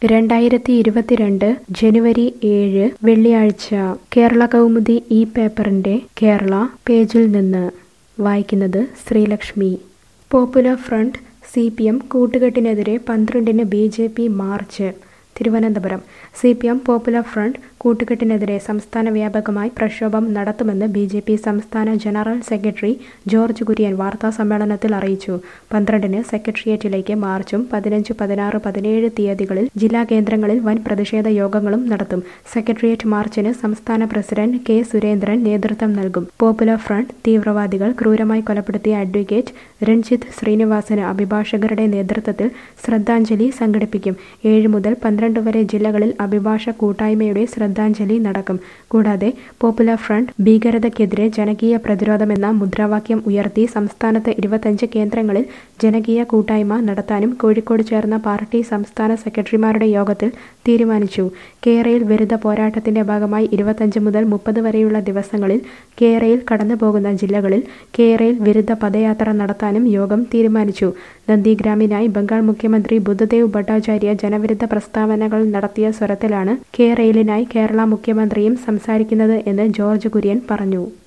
രണ്ടായിരത്തി ഇരുപത്തിരണ്ട് ജനുവരി ഏഴ് വെള്ളിയാഴ്ച കേരള കൗമുദി ഈ പേപ്പറിന്റെ കേരള പേജിൽ നിന്ന് വായിക്കുന്നത് Sreelakshmi popular front C P M കൂട്ടുകെട്ടിനെതിരെ പന്ത്രണ്ടിന് B J P March Thiruvananthapuram C P M popular front കൂട്ടുകെട്ടിനെതിരെ സംസ്ഥാന വ്യാപകമായി പ്രക്ഷോഭം നടത്തുമെന്ന് ബി ജെ പി സംസ്ഥാന ജനറൽ സെക്രട്ടറി ജോർജ് കുര്യൻ വാർത്താ സമ്മേളനത്തിൽ അറിയിച്ചു പന്ത്രണ്ടിന് സെക്രട്ടേറിയറ്റിലേക്ക് മാർച്ചും പതിനഞ്ച് പതിനാറ് പതിനേഴ് തീയതികളിൽ ജില്ലാ കേന്ദ്രങ്ങളിൽ വൻ പ്രതിഷേധ യോഗങ്ങളും നടത്തും സെക്രട്ടേറിയറ്റ് മാർച്ചിന് സംസ്ഥാന പ്രസിഡന്റ് കെ സുരേന്ദ്രൻ നേതൃത്വം നൽകും പോപ്പുലർ ഫ്രണ്ട് തീവ്രവാദികൾ ക്രൂരമായി കൊലപ്പെടുത്തിയ അഡ്വക്കേറ്റ് രഞ്ജിത്ത് ശ്രീനിവാസന് അഭിഭാഷകരുടെ നേതൃത്വത്തിൽ ശ്രദ്ധാഞ്ജലി സംഘടിപ്പിക്കും ഏഴ് മുതൽ പന്ത്രണ്ട് വരെ ജില്ലകളിൽ അഭിഭാഷ കൂട്ടായ്മയുടെ ശ്രദ്ധാഞ്ജലി നടക്കും കൂടാതെ പോപ്പുലർ ഫ്രണ്ട് ഭീകരതയ്ക്കെതിരെ ജനകീയ പ്രതിരോധമെന്ന മുദ്രാവാക്യം ഉയർത്തി സംസ്ഥാനത്ത് ഇരുപത്തഞ്ച് കേന്ദ്രങ്ങളിൽ ജനകീയ കൂട്ടായ്മ നടത്താനും കോഴിക്കോട് ചേർന്ന പാർട്ടി സംസ്ഥാന സെക്രട്ടറിമാരുടെ യോഗത്തിൽ തീരുമാനിച്ചു കേരയിൽ വിരുദ്ധ പോരാട്ടത്തിന്റെ ഭാഗമായി ഇരുപത്തഞ്ച് മുതൽ മുപ്പത് വരെയുള്ള ദിവസങ്ങളിൽ കേരയിൽ കടന്നുപോകുന്ന ജില്ലകളിൽ കേരയിൽ വിരുദ്ധ പദയാത്ര നടത്താനും യോഗം തീരുമാനിച്ചു നന്ദിഗ്രാമിനായി ബംഗാൾ മുഖ്യമന്ത്രി ബുദ്ധദേവ് ഭട്ടാചാര്യ ജനവിരുദ്ധ പ്രസ്താവനകൾ നടത്തിയ സ്വരത്തിലാണ് കേരയിലിനായി കേരള മുഖ്യമന്ത്രിയും സംസാരിക്കുന്നത് എന്ന് ജോർജ് കുര്യൻ പറഞ്ഞു